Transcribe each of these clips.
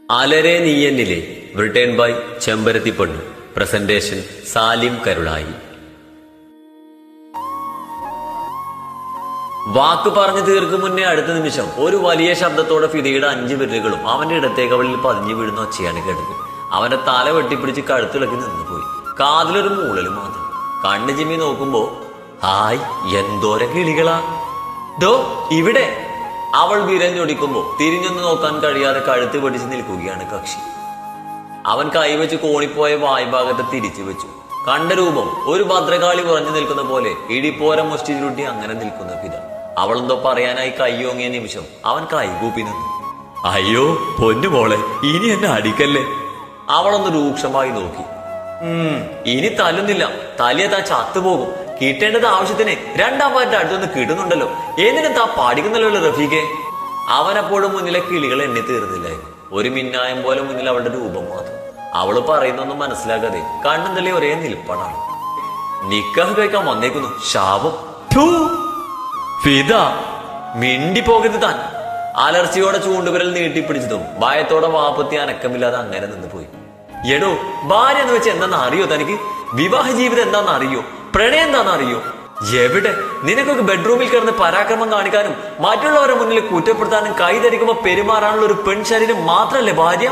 അലരെ നീയന്നിലെ written by ചെമ്പരത്തി പെണ്ണു presentation Salim Karulai വാക്ക് പറഞ്ഞു തീർക്കും മുന്നേ അടുത്ത നിമിഷം ഒരു വലിയ ശബ്ദത്തോടെ ഫിദയുടെ അഞ്ചു വിരലുകളും അവന്റെ ഇടത്തേക്ക് അവളിൽ പതിഞ്ഞു വീഴുന്ന ഒച്ചയാണ് കേട്ടത് അവന്റെ തല വെട്ടിപ്പിടിച്ച് കഴുത്തിളക്കി നിന്നുപോയി കാതിലൊരു മൂളല് മാത്രം കണ്ണു ചിമ്മി നോക്കുമ്പോ ഹായ് എന്തോരം കിളികളാ ഡോ ഇവിടെ അവൾ വിരഞ്ഞൊടിക്കുമ്പോ തിരിഞ്ഞൊന്ന് നോക്കാൻ കഴിയാതെ കഴുത്ത് പിടിച്ച് നിൽക്കുകയാണ് കക്ഷി അവൻ കൈവച്ച് കോണിപ്പോയ വായ്ഭാഗത്ത് തിരിച്ചു വെച്ചു കണ്ട രൂപം ഒരു ഭദ്രകാളി ഉറഞ്ഞു നിൽക്കുന്ന പോലെ ഇടിപ്പോര മുഷ്ടി ചുരുട്ടി അങ്ങനെ നിൽക്കുന്ന പിത അവളെന്തോ പറയാനായി കൈയോങ്ങിയ നിമിഷം അവൻ കൈകൂപ്പി നിന്നു അയ്യോ പൊന്നു മോളെ ഇനി എന്നെ അടിക്കല്ലേ അവളൊന്ന് രൂക്ഷമായി നോക്കി ഉം ഇനി തല്ലുന്നില്ല തല്ലിയ താൻ ചത്തുപോകും കിട്ടേണ്ടത് ആവശ്യത്തിന് രണ്ടാം പാറ്റിന്റെ അടുത്തൊന്ന് കിട്ടുന്നുണ്ടല്ലോ എന്തിനും താ പാടിക്കുന്നല്ലോ റഫീഖെ അവനപ്പോഴും മുന്നിലെ കിളികൾ എണ്ണി തീർന്നില്ലായിരുന്നു ഒരു മിന്നായം പോലെ മുന്നിൽ അവളുടെ രൂപം മാത്രം അവള് പറയുന്നൊന്നും മനസ്സിലാക്കാതെ കണ്ണും തള്ളി ഒരേ നിൽപ്പണാണ് നിക്കാഹ് കഴിക്കാൻ വന്നേക്കുന്നു ശാപം ഥൂ. ഫിദ മിണ്ടി പോകരുത് താൻ അലർച്ചയോടെ ചൂണ്ടുവിരൽ നീട്ടിപ്പിടിച്ചതും ഭയത്തോടെ വാപ്പത്തി അനക്കമില്ലാതെ അങ്ങനെ നിന്ന് പോയി എടോ ഭാര്യ എന്ന് വെച്ച് എന്താന്ന് അറിയോ തനിക്ക് വിവാഹ ജീവിതം എന്താന്ന് അറിയോ പ്രണയം എന്താന്ന് അറിയോ എവിടെ നിനക്കൊക്കെ ബെഡ്റൂമിൽ കിടന്ന് പരാക്രമം കാണിക്കാനും മറ്റുള്ളവരുടെ മുന്നിൽ കുറ്റപ്പെടുത്താനും കൈതരിക്കുമ്പോ പെരുമാറാനുള്ള ഒരു പെൺ ശരീരം മാത്രല്ലേ ഭാര്യ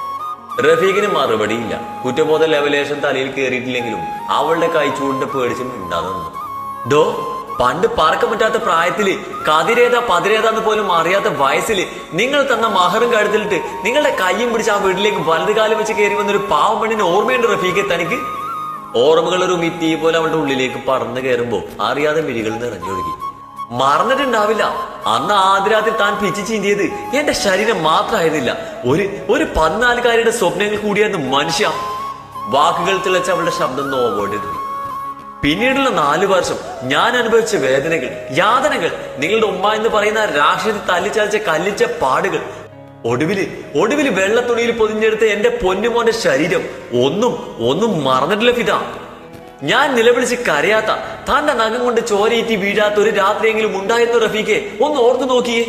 റഫീഖിന് മറുപടിയില്ല കുറ്റബോധ ലെവലേഷൻ തലയിൽ കയറിയിട്ടില്ലെങ്കിലും അവളുടെ കൈച്ചൂടിന്റെ പേടിച്ച് മിണ്ടാതെ നിന്നു ഡോ പണ്ട് പറക്കം പറ്റാത്ത പ്രായത്തില് കതിരേതാ പതിരേതാന്ന് പോലും അറിയാത്ത വയസ്സില് നിങ്ങൾ തന്ന മഹറും കഴുത്തിലിട്ട് നിങ്ങളുടെ കയ്യും പിടിച്ച് ആ വീട്ടിലേക്ക് വലത് കാലം വെച്ച് കയറി വന്നൊരു പാവം പെണ്ണിന് ഓർമ്മയുണ്ട് റഫീഖെ തനിക്ക് ഓർമ്മകൾ ഒരു മിത്തി പോലെ അവളുടെ ഉള്ളിലേക്ക് പറന്നു കയറുമ്പോ അറിയാതെ മിഴികൾ നിറഞ്ഞൊഴുകി മറന്നിട്ടുണ്ടാവില്ല അന്ന് ആദ്യരാത്രി താൻ പിച്ചു ചീന്തിയത് എന്റെ ശരീരം മാത്രമായിരുന്നില്ല ഒരു ഒരു പതിനാലുകാരിയുടെ സ്വപ്നങ്ങൾ കൂടിയായിരുന്നു മനുഷ്യ വാക്കുകൾ തിളച്ച അവളുടെ ശബ്ദം നോവോടിരുന്നു പിന്നീടുള്ള നാലു വർഷം ഞാൻ അനുഭവിച്ച വേദനകൾ യാതനകൾ നിങ്ങളുടെ ഉമ്മ എന്ന് പറയുന്ന രാക്ഷസി തല്ലിച്ചതച്ച കല്ലിച്ച പാടുകൾ ഒടുവില് ഒടുവില് വെള്ളത്തുണിയിൽ പൊതിഞ്ഞെടുത്ത എന്റെ പൊന്നുമോന്റെ ശരീരം ഒന്നും ഒന്നും മറന്നിട്ടില്ല ഫിത ഞാൻ നിലവിളിച്ച് കരയാത്ത തന്റെ നഖം കൊണ്ട് ചോരയിറ്റി വീഴാത്ത ഒരു രാത്രിയെങ്കിലും ഉണ്ടായിരുന്നു റഫീഖെ ഒന്ന് ഓർത്തു നോക്കിയേ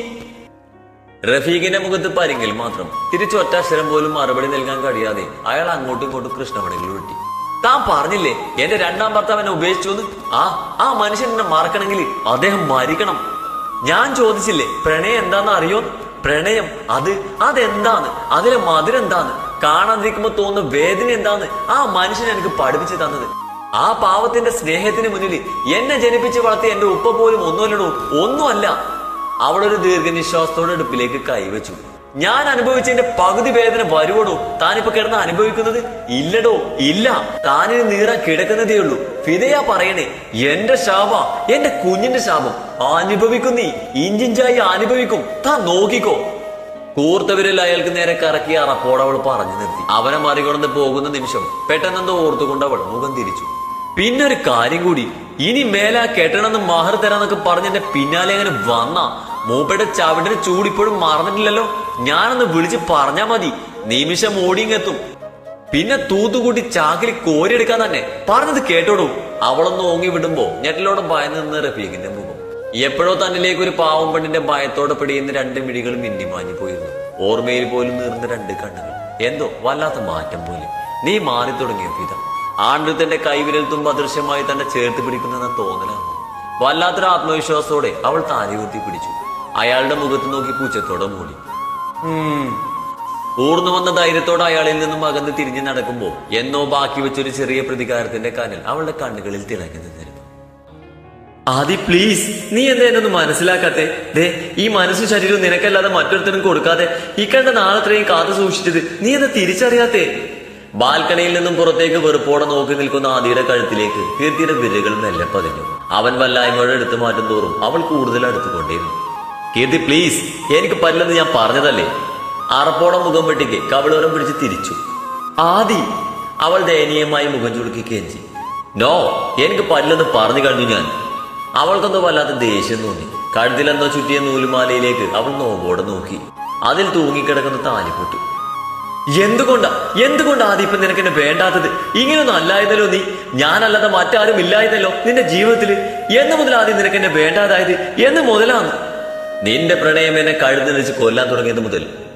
റഫീഖിന്റെ മുഖത്ത് പരിങ്ങിൽ മാത്രം തിരിച്ചൊറ്റക്ഷരം പോലും മറുപടി നൽകാൻ കഴിയാതെ അയാൾ അങ്ങോട്ടും ഇങ്ങോട്ടും കൃഷ്ണമണികൾ വെട്ടി താൻ പറഞ്ഞില്ലേ എന്റെ രണ്ടാം ഭർത്താവ് എന്നെ ഉപേക്ഷിച്ചു എന്ന് ആ ആ മനുഷ്യൻ എന്നെ മറക്കണമെങ്കിൽ അദ്ദേഹം മരിക്കണം ഞാൻ ചോദിച്ചില്ലേ പ്രണയം എന്താന്ന് അറിയോ പ്രണയം അത് അതെന്താന്ന് അതിലെ മധുരം എന്താന്ന് കാണാതിരിക്കുമ്പോ തോന്നുന്ന വേദന എന്താന്ന് ആ മനുഷ്യൻ എനിക്ക് പഠിപ്പിച്ചു തന്നത് ആ പാവത്തിന്റെ സ്നേഹത്തിന് മുന്നിൽ എന്നെ ജനിപ്പിച്ച് വളർത്തിയ എന്റെ ഉപ്പ പോലും ഒന്നുമല്ലടോ ഒന്നുമല്ല അവളൊരു ദീർഘനിശ്വാസത്തോടെ അടുപ്പിലേക്ക് കൈവച്ചു ഞാൻ അനുഭവിച്ചതിന്റെ പകുതി വേദന വരുവടോ താനിപ്പോ കിടന്ന് അനുഭവിക്കുന്നത് ഇല്ലടോ ഇല്ല താനിന് നീറ കിടക്കുന്നതേ ഉള്ളൂ ഫിദയാ പറയണേ എന്റെ ശാപ എന്റെ കുഞ്ഞിന്റെ ശാപം അനുഭവിക്കും നീ ഇഞ്ചിഞ്ചായി അനുഭവിക്കും താൻ നോക്കിക്കോ കൂർത്തവരിൽ അയാൾക്ക് നേരെ കറക്കി അറപ്പോടെ അവൾ പറഞ്ഞു നിർത്തി അവനെ മറികടന്ന് പോകുന്ന നിമിഷം പെട്ടെന്നെന്തോ ഓർത്തുകൊണ്ട് അവൾ മുഖം തിരിച്ചു പിന്നെ ഒരു കാര്യം കൂടി ഇനി മേലാ കെട്ടണമെന്ന് മഹർ തരാന്നൊക്കെ പറഞ്ഞ് എന്റെ പിന്നാലെ അങ്ങനെ വന്ന മൂപ്പയുടെ ചവിടിന് ചൂടിപ്പോഴും മറന്നിട്ടില്ലല്ലോ ഞാനൊന്ന് വിളിച്ച് പറഞ്ഞാ മതി നിമിഷം ഓടിങ്ങെത്തും പിന്നെ തൂത്തുകൂട്ടി ചാക്കിൽ കോരിയെടുക്കാൻ തന്നെ പറഞ്ഞത് കേട്ടോടൂ അവളൊന്ന് ഓങ്ങി വിടുമ്പോ ഞെട്ടിലോടെ ഭയന്ന് നിന്ന് റഫീഖിന്റെ മുഖം എപ്പോഴോ തന്നിലേക്ക് ഒരു പാവം പെണ്ണിന്റെ ഭയത്തോടെ പിടിയുന്ന രണ്ട് മിഴികൾ മിന്നിമാഞ്ഞു പോയിരുന്നു ഓർമ്മയിൽ പോലും നീർന്ന രണ്ട് കണ്ണുകൾ എന്തോ വല്ലാത്ത മാറ്റം പോലെ നീ മാറി തുടങ്ങിയ പിത ആണ്ടത്തിന്റെ കൈവിരൽ തുമ്പ് അദൃശ്യമായി തന്നെ ചേർത്ത് പിടിക്കുന്ന തോന്നലാണ് വല്ലാത്തൊരു ആത്മവിശ്വാസത്തോടെ അവൾ താലികുത്തി പിടിച്ചു അയാളുടെ മുഖത്ത് നോക്കി പൂച്ചത്തോടെ മൂടി ഉം ഊർന്നു വന്ന ധൈര്യത്തോടെ അയാളിൽ നിന്നും അകന്ന് തിരിഞ്ഞു നടക്കുമ്പോൾ എന്നോ ബാക്കി വെച്ചൊരു ചെറിയ പ്രതികാരത്തിന്റെ കനൽ അവളുടെ കണ്ണുകളിൽ തിളങ്ങി നിന്നിരുന്നു ആദി പ്ലീസ് നീ എന്താ എന്നൊന്ന് മനസ്സിലാക്കാത്തെ ദേ ഈ മനസ്സും ശരീരവും നിനക്കല്ലാതെ മറ്റൊരുത്തരും കൊടുക്കാതെ ഈ കണ്ട നാളത്രയും കാത്തു സൂക്ഷിച്ചത് നീ എന്താ തിരിച്ചറിയാത്തേ ബാൽക്കണിയിൽ നിന്നും പുറത്തേക്ക് വെറുപ്പോടെ നോക്കി നിൽക്കുന്ന ആദിയുടെ കഴുത്തിലേക്ക് കീർത്തിയുടെ വിരലുകൾ മെല്ലെ പതിഞ്ഞു അവൻ വല്ലായ്മയോടെ എടുത്തു മാറ്റും തോറും അവൾ കൂടുതൽ അടുത്തുകൊണ്ടേയിരുന്നു കീർത്തി പ്ലീസ് എനിക്ക് പറ്റില്ലെന്ന് ഞാൻ പറഞ്ഞതല്ലേ അറപ്പോടെ മുഖം വെട്ടിക്ക് കവിളോരം പിടിച്ച് തിരിച്ചു ആദി അവൾ ദയനീയമായി മുഖം ചുളുക്കി കെഞ്ചി നോ എനിക്ക് പറ്റില്ലെന്ന് പറഞ്ഞു കഴിഞ്ഞു ഞാൻ അവൾക്കെന്തോ വല്ലാത്ത ദേഷ്യം തോന്നി കഴുത്തിലെന്തോ ചുറ്റിയ നൂലുമാലയിലേക്ക് അവൾ നോവോടെ നോക്കി അതിൽ തൂങ്ങിക്കിടക്കുന്ന താലി പൊട്ടു എന്തുകൊണ്ടാ എന്തുകൊണ്ടാ ആദ്യം ഇപ്പൊ നിനക്ക് എന്നെ വേണ്ടാത്തത് ഇങ്ങനൊന്നും അല്ലായതല്ലോ നീ ഞാനല്ലാതെ മറ്റാരും ഇല്ലായതല്ലോ നിന്റെ ജീവിതത്തിൽ എന്ന് മുതൽ ആദ്യം നിനക്ക് എന്നെ വേണ്ടാതായത് എന്ന് മുതലാണ് നിന്റെ പ്രണയം എന്നെ കഴുത്തിൽ വെച്ച് കൊല്ലാൻ തുടങ്ങിയത് മുതൽ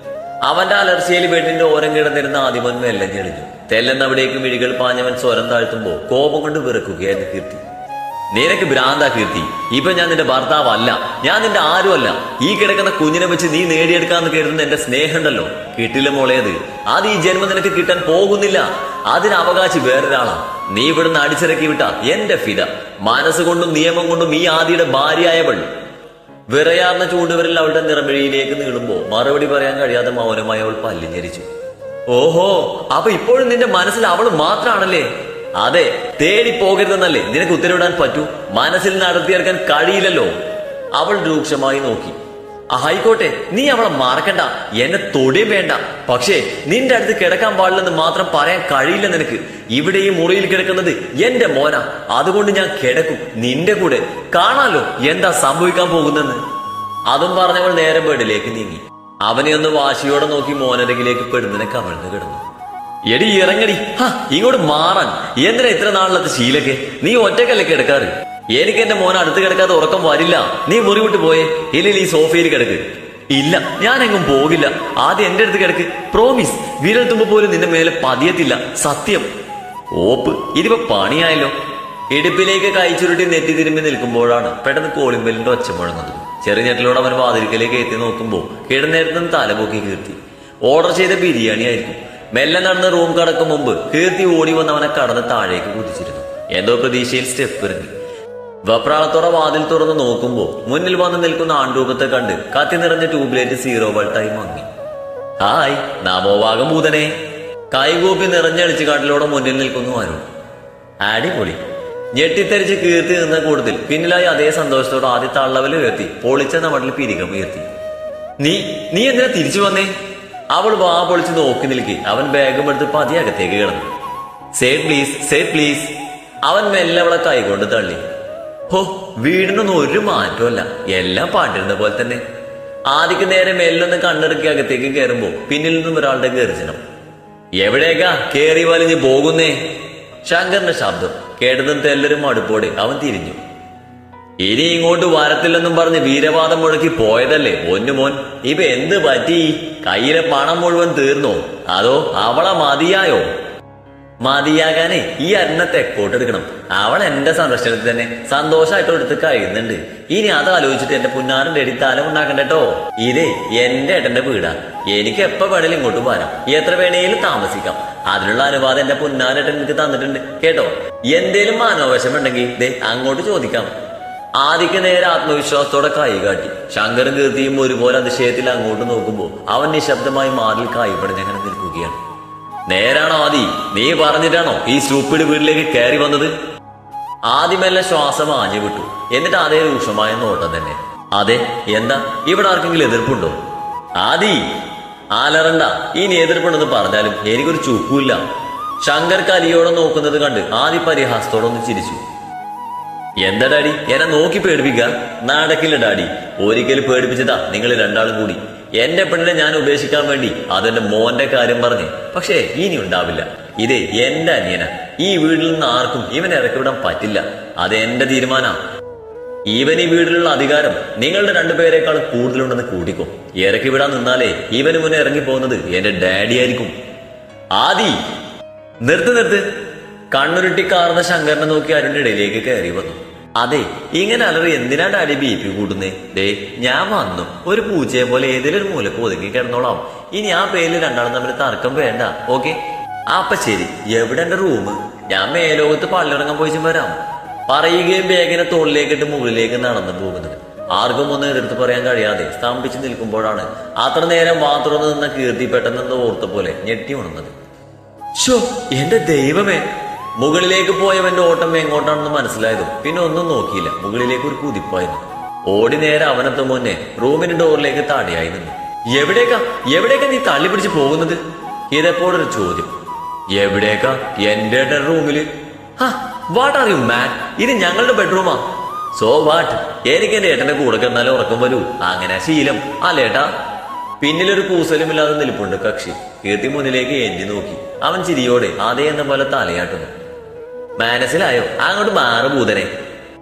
അവന്റെ അലർച്ചയിൽ ബെഡിന്റെ ഓരം കിടന്നിരുന്ന ആദിമൻ മെല്ലെ ഞെളിഞ്ഞു തെല്ലെന്നവിടേക്ക് മിഴികൾ പാഞ്ഞവൻ സ്വരം താഴ്ത്തുമ്പോ കോപം കൊണ്ട് വിറക്കുകയായിരുന്നു കീർത്തി നിനക്ക് ഭ്രാന്താ കീർത്തി ഇപ്പൊ ഞാൻ നിന്റെ ഭർത്താവല്ല ഞാൻ നിന്റെ ആരുമല്ല ഈ കിടക്കുന്ന കുഞ്ഞിനെ വെച്ച് നീ നേടിയെടുക്കാന്ന് കരുതുന്ന എന്റെ സ്നേഹമുണ്ടല്ലോ കിട്ടില്ല മോളേത് അത് ഈ ജന്മം നിനക്ക് കിട്ടാൻ പോകുന്നില്ല അതിന് അവകാശി വേറൊരാളാ നീ ഇവിടുന്ന് അടിച്ചിറക്കി വിട്ട എന്റെ ഫിദ മനസ്സുകൊണ്ടും നിയമം കൊണ്ടും ഈ ആദിയുടെ ഭാര്യയായവൾ വിറയാർന്ന ചൂണ്ടുവരിൽ അവളുടെ നിറമിഴിയിലേക്ക് നീളുമ്പോ മറുപടി പറയാൻ കഴിയാതെ മൗനമായി അവൾ പല്ലിഞ്ഞരിച്ചു ഓഹോ അപ്പൊ ഇപ്പോഴും നിന്റെ മനസ്സിൽ അവൾ മാത്രാണല്ലേ അതെ തേടി പോകരുതെന്നല്ലേ നിനക്ക് ഉത്തരവിടാൻ പറ്റൂ മനസ്സിൽ നടത്തിയെടുക്കാൻ കഴിയില്ലല്ലോ അവൾ രൂക്ഷമായി നോക്കി ആയിക്കോട്ടെ നീ അവളെ മറക്കണ്ട എന്നെ തൊടിയും വേണ്ട പക്ഷേ നിന്റെ അടുത്ത് കിടക്കാൻ പാടില്ലെന്ന് മാത്രം പറയാൻ കഴിയില്ല നിനക്ക് ഇവിടെ ഈ മുറിയിൽ കിടക്കുന്നത് എന്റെ മോന അതുകൊണ്ട് ഞാൻ കിടക്കും നിന്റെ കൂടെ കാണാലോ എന്താ സംഭവിക്കാൻ പോകുന്നെന്ന് അതും പറഞ്ഞവൾ നേരെ ബെഡിലേക്ക് നീങ്ങി അവനെ ഒന്ന് വാശിയോടെ നോക്കി മോനരകിലേക്ക് പെടുന്നതിനെ കമിഴ്ന്ന് കിടന്നു എടി ഇറങ്ങടി ഹാ ഇങ്ങോട്ട് മാറാൻ എന്തിനാ ഇത്ര നാളിലത്തെ ശീലൊക്കെ നീ ഒറ്റക്കല്ലേ കിടക്കാറ് എനിക്ക് എന്റെ മോൻ അടുത്ത് കിടക്കാതെ ഉറക്കം വരില്ല നീ മുറി വിട്ട് പോയേ ഇല്ലെങ്കിൽ ഈ സോഫയിൽ കിടക്ക് ഇല്ല ഞാൻ എങ്ങും പോകില്ല ആദ്യം എന്റെ അടുത്ത് കിടക്ക് പ്രോമിസ് വിരൽ തുമ്പ് പോലും നിന്റെ മേലെ പതിയത്തില്ല സത്യം ഓപ്പ് ഇതിപ്പോ പണിയായല്ലോ ഇടുപ്പിലേക്ക് കൈച്ചുരുട്ടി നെറ്റി തിരുമ്പി നിൽക്കുമ്പോഴാണ് പെട്ടെന്ന് കോളിംബെല്ലിന്റെ ഒച്ച മുഴങ്ങുന്നത് ചെറിയ ഞെട്ടിലൂടെ അവൻ വാതിൽക്കലേക്ക് എത്തി നോക്കുമ്പോൾ കിടന്നേരത്തും തലപൊക്കി കീർത്തി ഓർഡർ ചെയ്ത ബിരിയാണി ആയിരിക്കും മെല്ലെ നടന്ന് റൂം കടക്കും മുമ്പ് കീർത്തി ഓടി വന്ന് അവനെ കടന്ന് താഴേക്ക് കുതിച്ചിരുന്നു എന്തോ പ്രതീക്ഷയിൽ സ്റ്റെപ്പ് ഇറങ്ങി വെപ്രാളത്തോടെ വാതിൽ തുറന്ന് നോക്കുമ്പോ മുന്നിൽ വന്ന് നിൽക്കുന്ന ആൺരൂപത്തെ കണ്ട് കത്തി നിറഞ്ഞ ട്യൂബ്ലൈറ്റ് സീറോ വോൾട്ടായി മങ്ങി ഹായ് നാമോവാകം ഭൂതനെ കൈകൂപ്പി നിറഞ്ഞടിച്ച് കാട്ടിലൂടെ മുന്നിൽ നിൽക്കുന്നു അരുൺ അടിപൊളി ഞെട്ടിത്തെറിച്ച് കീർത്തി നിന്ന കൂടുതൽ പിന്നിലായി അതേ സന്തോഷത്തോടെ ആദ്യ തള്ളവൽ ഉയർത്തി പൊളിച്ച നമ്മളിൽ പിരികം ഉയർത്തി നീ നീ എന്തിനാ തിരിച്ചു വന്നേ അവൾ വാ പൊളിച്ച് നോക്കി നിൽക്കി അവൻ ബാഗും എടുത്ത് പതി അകത്തേക്ക് കിടന്നു സേ പ്ലീസ് സേ പ്ലീസ് അവൻ മെല്ലെ അവളെ കൈകൊണ്ട് തള്ളി ഹോ വീടിനൊന്നും ഒരു മാറ്റമല്ല എല്ലാം പാട്ടിരുന്ന പോലെ തന്നെ ആദ്യക്ക് നേരെ മെല്ലൊന്ന് കണ്ണിറക്കി അകത്തേക്ക് കയറുമ്പോ പിന്നിൽ നിന്നും ഒരാളുടെ ഗർജനം എവിടേക്കാ കേറി വലിഞ്ഞ് പോകുന്നേ ശങ്കറിന്റെ ശബ്ദം കേട്ടതും തെല്ലരും അടുപ്പോടെ അവൻ തിരിഞ്ഞു ഇനി ഇങ്ങോട്ട് വരത്തില്ലെന്നും പറഞ്ഞ് വീരവാദം മുഴക്കി പോയതല്ലേ പൊന്നുമോൻ ഇപ്പൊ എന്ത് പറ്റി കയ്യിലെ പണം മുഴുവൻ തീർന്നോ അതോ അവളെ മതിയായോ മതിയാകാനേ ഈ അരുണ തെക്കോട്ടെടുക്കണം അവൾ എന്റെ സംരക്ഷണത്തിൽ തന്നെ സന്തോഷമായിട്ട് എടുത്ത് കഴിയുന്നുണ്ട് ഇനി അത് ആലോചിച്ചിട്ട് എന്റെ പുന്നാരന്റെ അടി തല ഉണ്ടാക്കണ്ടോ ഇതേ എന്റെ ഏട്ടന്റെ വീടാ എനിക്ക് എപ്പ വേണേലും ഇങ്ങോട്ട് വരാം എത്ര വേണേലും താമസിക്കാം അതിനുള്ള അനുവാദം എന്റെ പുന്നാരേട്ടൻ എനിക്ക് തന്നിട്ടുണ്ട് കേട്ടോ എന്തേലും മാനവശം ഉണ്ടെങ്കിൽ ദേ അങ്ങോട്ട് ചോദിക്കാം ആദിക്ക് നേരെ ആത്മവിശ്വാസത്തോടെ കൈ കാട്ടി ശങ്കറും കീർത്തിയും ഒരുപോലെ അതിശയത്തിൽ അങ്ങോട്ട് നോക്കുമ്പോൾ അവൻ നിശബ്ദമായി മാറിൽ കായ്പടഞ്ഞങ്ങനെ നിൽക്കുകയാണ് നേരാണോ ആദി നീ പറഞ്ഞിട്ടാണോ ഈ സ്റ്റൂപ്പിഡ് വീട്ടിലേക്ക് കയറി വന്നത് ആദ്യമെല്ലാം ശ്വാസം ആഞ്ഞു വിട്ടു എന്നിട്ട് അതേ രൂക്ഷമായ നോട്ടം തന്നെ അതെ എന്താ ഇവിടെ ആർക്കെങ്കിലും എതിർപ്പുണ്ടോ ആദി ആലറണ്ട ഇനി എതിർപ്പുണ്ടെന്ന് പറഞ്ഞാലും എനിക്കൊരു ചുക്കൂല്ല ശങ്കർ കലിയോടെ നോക്കുന്നത് കണ്ട് ആദി പരിഹാസത്തോടെ ഒന്ന് ചിരിച്ചു എന്താ ഡാഡി എന്നെ നോക്കി പേടിപ്പിക്ക നടക്കില്ല ഡാഡി ഒരിക്കൽ പേടിപ്പിച്ചതാ നിങ്ങൾ രണ്ടാളും കൂടി എന്റെ പെണ്ണിനെ ഞാൻ ഉപേക്ഷിക്കാൻ വേണ്ടി അതെന്റെ മോന്റെ കാര്യം പറഞ്ഞ് പക്ഷേ ഇനി ഉണ്ടാവില്ല ഇതേ എന്റെ അനിയന ഈ വീട്ടിൽ നിന്ന് ആർക്കും ഇവനെ ഇറക്കി വിടാൻ പറ്റില്ല അത് എന്റെ തീരുമാനാ ഇവൻ ഈ വീട്ടിലുള്ള അധികാരം നിങ്ങളുടെ രണ്ടുപേരെക്കാൾ കൂടുതലുണ്ടെന്ന് കൂട്ടിക്കോ ഇറക്കി വിടാൻ നിന്നാലേ ഇവന് മുന്നേ ഇറങ്ങി പോകുന്നത് എന്റെ ഡാഡി ആയിരിക്കും ആദി നിർത്ത് നിർത്ത് കണ്ണുരുട്ടി കാർന്ന ശങ്കരനെ നോക്കി അരുണിന്റെ ഇടയിലേക്ക് കയറി വന്നു അതെ ഇങ്ങനെ അലറി എന്തിനാ ഡാഡി ബി പി കൂട്ടുന്നേ ദേ ഞാൻ വന്നു ഒരു പൂച്ചയെ പോലെ ഏതെങ്കിലും ഒരു മൂലക്ക് ഒതുങ്ങി കിടന്നോളാം ഇനി ആ പേരിൽ രണ്ടാളും തമ്മിൽ തർക്കം വേണ്ട ഓക്കെ അപ്പൊ ശരി എവിടെ എന്റെ റൂം ഞാൻ മേലോകത്ത് പള്ളിറങ്ങാൻ പോയി വരാം പറയുകയും ബേഗിനെ തോളിലേക്കിട്ട് മുകളിലേക്ക് നടന്നു പോകുന്നത് ആർക്കും ഒന്നും എതിർത്ത് പറയാൻ കഴിയാതെ സ്തംഭിച്ചു നിൽക്കുമ്പോഴാണ് അത്ര നേരം മാത്രം നിന്ന കീർത്തി പെട്ടെന്ന് ഓർത്ത പോലെ ഞെട്ടി ഉണർന്നത് ഷോ എന്റെ ദൈവമേ മുകളിലേക്ക് പോയവന്റെ ഓട്ടം എങ്ങോട്ടാണെന്ന് മനസ്സിലായതും പിന്നെ ഒന്നും നോക്കിയില്ല മുകളിലേക്ക് ഒരു കുതിപ്പായിരുന്നു ഓടി നേരെ അവനെത്തും മുന്നേ റൂമിന്റെ ഡോറിലേക്ക് താടിയായി നിന്നു എവിടേക്കാ എവിടേക്കാ നീ തള്ളി പിടിച്ച് പോകുന്നത് ഇതെപ്പോഴൊരു ചോദ്യം എവിടേക്കാ എന്റെ റൂമില് വാട്ട് ആർ യു മാൻ ഇത് ഞങ്ങളുടെ ബെഡ്റൂമാ സോ വാട്ട് എനിക്ക് എന്റെ ഏട്ടന്റെ കൂടെ കിടന്നാലേ ഉറക്കം വരൂ അങ്ങനെ ശീലം അല്ലേട്ടാ പിന്നിലൊരു കൂസലുമില്ലാതെ നിൽപ്പുണ്ട് കക്ഷി കീർത്തി മുന്നിലേക്ക് ഏന്തി നോക്കി അവൻ ചിരിയോടെ അതേ എന്ന പോലെ തലയാട്ടുന്നു മനസ്സിലായോ അങ്ങോട്ട് മാറ് ഭൂതനെ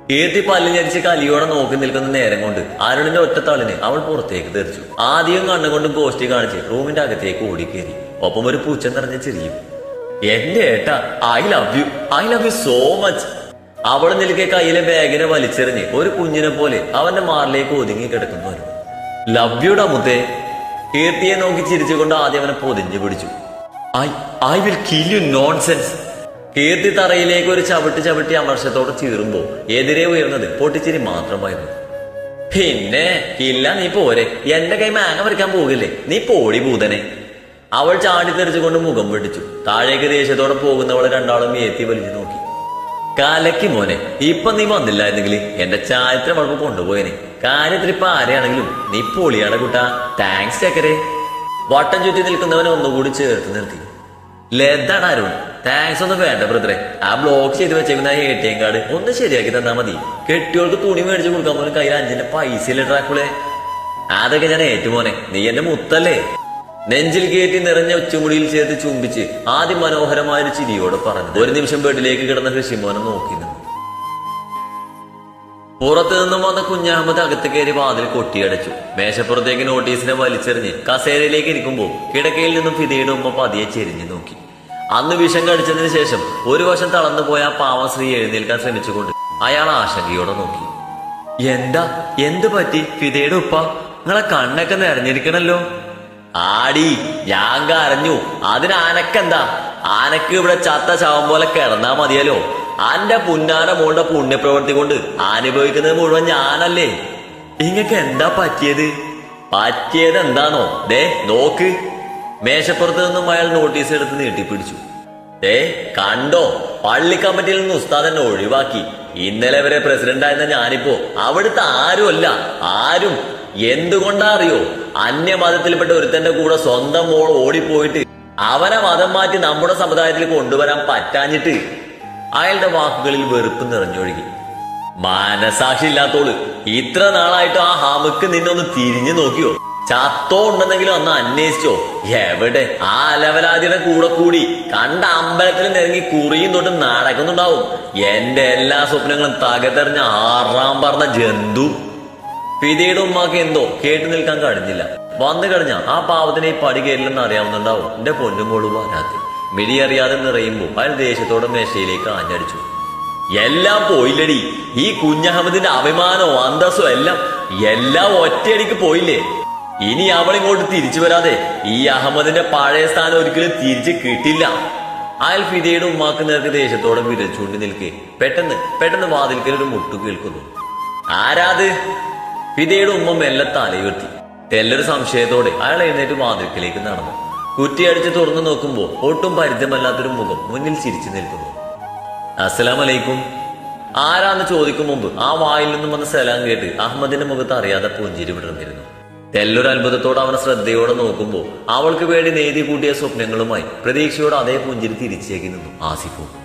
കീർത്തി പല്ലിഞ്ഞരിച്ച് കലിയോടെ നോക്കി നിൽക്കുന്ന നേരം കൊണ്ട് അരുണിന്റെ ഒറ്റത്താളിന് അവൾ പുറത്തേക്ക് തെറിച്ചു ആദ്യം കണ്ണുകൊണ്ടും ഗോഷ്ടി കാണിച്ച് റൂമിന്റെ അകത്തേക്ക് ഓടിക്കേറി ഒപ്പം ഒരു പൂച്ച നിറഞ്ഞ ചിരിയും എന്റെ ഏട്ടാ I love you I love you so much അവൾ നിൽക്കെ കയ്യിലെ ബാഗിനെ വലിച്ചെറിഞ്ഞ് ഒരു കുഞ്ഞിനെ പോലെ അവന്റെ മാറിലേക്ക് ഒതുങ്ങി കിടക്കുന്നു അരുൺ ലവ് യുടാ മുത്തേ കീർത്തിയെ നോക്കി ചിരിച്ചുകൊണ്ട് ആദ്യം അവനെ പൊതിഞ്ഞു പിടിച്ചു I I will kill you nonsense Keerthi തറയിലേക്ക് ഒരു ചവിട്ടി ചവിട്ടി അമർഷത്തോടെ ചീറുമ്പോ എതിരെ ഉയർന്നത് പൊട്ടിച്ചിരി മാത്രമായിരുന്നു പിന്നെ ഇല്ല നീ പോരെ എന്റെ കൈ മാങ്ങ പറിക്കാൻ പോകില്ലേ നീ പോടി ഭൂതനെ അവൾ ചാടി തെറിച്ചുകൊണ്ട് മുഖം വെട്ടിച്ചു താഴേക്ക് ദേഷ്യത്തോടെ പോകുന്നവളെ രണ്ടാളും ഏത്തി വലിച്ചു നോക്കി കലക്കി മോനെ ഇപ്പൊ നീ വന്നില്ലായിരുന്നെങ്കിൽ എന്റെ ചാരിത്രം അവൾക്ക് കൊണ്ടുപോയനെ കാര്യത്തിൽ ഇപ്പൊ ആരെയാണെങ്കിലും നീ പൊളിയാണ് കുട്ടാ താങ്ക്സ് ചക്കരെ വട്ടം ചുറ്റി നിൽക്കുന്നവനെ ഒന്നുകൂടി ചേർത്ത് നിർത്തി ലതാണ് അരുൺ താങ്ക്സ് ഒന്നും വേണ്ട ബ്രദറെ ആ ബ്ലോക്ക് ചെയ്ത് വെച്ചേക്കുന്ന എ ടി എം കാർഡ് ഒന്ന് ശരിയാക്കി തന്നാ മതി കെട്ടിയോൾക്ക് തുണി മേടിച്ച് കൊടുക്കാൻ പോലും കയ്യിൽ അഞ്ചിന്റെ പൈസ ഇല്ല ട്രാക്കുളെ അതൊക്കെ ഞാൻ ഏറ്റുമോനെ നീ എന്റെ മുത്തല്ലേ നെഞ്ചിൽ കയറ്റി നിറഞ്ഞ ഉച്ചമുടിയിൽ ചേർത്ത് ചുംബിച്ച് ആദ്യം മനോഹരമായ ഒരു ചിരിയോട് പറഞ്ഞു ഒരു നിമിഷം ബെഡിലേക്ക് കിടന്ന ഋഷിമോനെ നോക്കി നിന്നു പുറത്തു നിന്നും വന്ന കുഞ്ഞാമത് അകത്ത് കയറി വാതിൽ കൊട്ടിയടച്ചു മേശപ്പുറത്തേക്ക് നോട്ടീസിനെ വലിച്ചെറിഞ്ഞ് കസേരയിലേക്ക് ഇരിക്കുമ്പോൾ കിടക്കയിൽ നിന്നും ഫിദയുടെ ഉമ്മ പതിയെ ചെരിഞ്ഞു നോക്കി അന്ന് വിഷം കടിച്ചതിന് ശേഷം ഒരു വശം തളർന്നു പോയ ആ പാവം സ്ത്രീ എഴുന്നേൽക്കാൻ ശ്രമിച്ചുകൊണ്ട് അയാൾ ആശങ്കയോടെ നോക്കി എന്താ എന്ത് പറ്റി ഫിദയുടെ ഉപ്പ നിങ്ങളെ കണ്ണൊക്കെ നിറഞ്ഞിരിക്കണല്ലോ ആടി ഞാൻ കരഞ്ഞു അതിന് ആനക്കെന്താ ആനക്ക് ഇവിടെ ചത്ത ശവം പോലെ കിടന്നാ മതിയല്ലോ അന്റെ പുന്നാന മോളുടെ പുണ്യപ്രവൃത്തി കൊണ്ട് അനുഭവിക്കുന്നത് മുഴുവൻ ഞാനല്ലേ ഇങ്ങക്ക് എന്താ പറ്റിയത് പറ്റിയത് എന്താണോ ദേ നോക്ക് മേശപ്പുറത്ത് നിന്നും അയാൾ നോട്ടീസ് എടുത്ത് നീട്ടിപ്പിടിച്ചു ദേ കണ്ടോ പള്ളി കമ്മിറ്റിയിൽ നിന്ന് ഉസ്താദ് എന്നെ ഒഴിവാക്കി ഇന്നലെ വരെ പ്രസിഡന്റ് ആയിരുന്ന ഞാനിപ്പോ അവിടുത്തെ ആരുമല്ല ആരും എന്തുകൊണ്ടാ അറിയോ അന്യമതത്തിൽപ്പെട്ട ഒരുത്തന്റെ കൂടെ സ്വന്തം മോൾ ഓടിപ്പോയിട്ട് അവനെ മതം മാറ്റി നമ്മുടെ സമുദായത്തിൽ കൊണ്ടുവരാൻ പറ്റാഞ്ഞിട്ട് അയാളുടെ വാക്കുകളിൽ വെറുപ്പ് നിറഞ്ഞൊഴുകി മനസാക്ഷി ഇല്ലാത്തോള് ഇത്ര നാളായിട്ട് ആ ഹമുക്ക് നിന്നൊന്ന് തിരിഞ്ഞു നോക്കിയോ ചത്തോ ഉണ്ടെന്നെങ്കിലും അന്ന് അന്വേഷിച്ചോ എവിടെ ആ ലെവലാദിയുടെ കൂടെ കൂടി കണ്ട അമ്പലത്തിൽ നിറങ്ങി കുറിയും തൊട്ട് നടക്കുന്നുണ്ടാവും എന്റെ എല്ലാ സ്വപ്നങ്ങളും തകർത്തെറിഞ്ഞ ആറാം പറഞ്ഞ ജന്തു ഫിദയുടെ ഉമ്മാക്ക് എന്തോ കേട്ടു നിൽക്കാൻ കഴിഞ്ഞില്ല വന്നു കഴിഞ്ഞ ആ പാവത്തിനെ ഈ പടി കയറില്ലെന്ന് അറിയാവുന്നുണ്ടാവും എന്റെ പൊന്നുമോള് വരാതെ മിടി അറിയാതെ നിറയുമ്പോ അയാൾ ദേഷ്യത്തോടെ മേശയിലേക്ക് ആഞ്ഞടിച്ചു എല്ലാം പോയില്ലടി ഈ കുഞ്ഞഹമ്മദിന്റെ അഭിമാനവും അന്തസ്സും എല്ലാം എല്ലാം ഒറ്റയടിക്ക് പോയില്ലേ ഇനി അവൾ ഇങ്ങോട്ട് തിരിച്ചു വരാതെ ഈ അഹമ്മദിന്റെ പഴയ സ്ഥാനം ഒരിക്കലും തിരിച്ച് കിട്ടില്ല അയാൾ ഫിദയുടെ ഉമ്മാക്ക് നേർക്ക് ദേഷ്യത്തോടെ വിരച്ചുകൊണ്ട് നിൽക്കെ പെട്ടെന്ന് പെട്ടെന്ന് വാതിൽക്കൽ ഒരു മുട്ടു കേൾക്കുന്നു ആരാത് ഫിദയുടെ ഉമ്മ മെല്ലെ തലയുയർത്തി തെല്ലൊരു സംശയത്തോടെ അയാൾ എഴുന്നേറ്റ് വാതിൽക്കലേക്ക് നടന്നു കുറ്റിയടിച്ച് തുറന്നു നോക്കുമ്പോൾ ഒട്ടും പരിചയമല്ലാത്തൊരു മുഖം മുന്നിൽ ചിരിച്ചു നിൽക്കുന്നു അസ്സലാമലൈക്കും ആരാന്ന് ചോദിക്കും മുമ്പ് ആ വായിൽ നിന്നും വന്ന സലാം കേട്ട് അഹമ്മദിന്റെ മുഖത്ത് അറിയാതെ പുഞ്ചിരി വിടർന്നിരുന്നു തെല്ലൊരു അത്ഭുതത്തോടെ അവനെ ശ്രദ്ധയോടെ നോക്കുമ്പോൾ അവൾക്ക് വേണ്ടി നേതി കൂട്ടിയ സ്വപ്നങ്ങളുമായി പ്രതീക്ഷയോടെ അതേ പുഞ്ചിരി തിരിച്ചേക്ക് നിന്നു ആസിഫും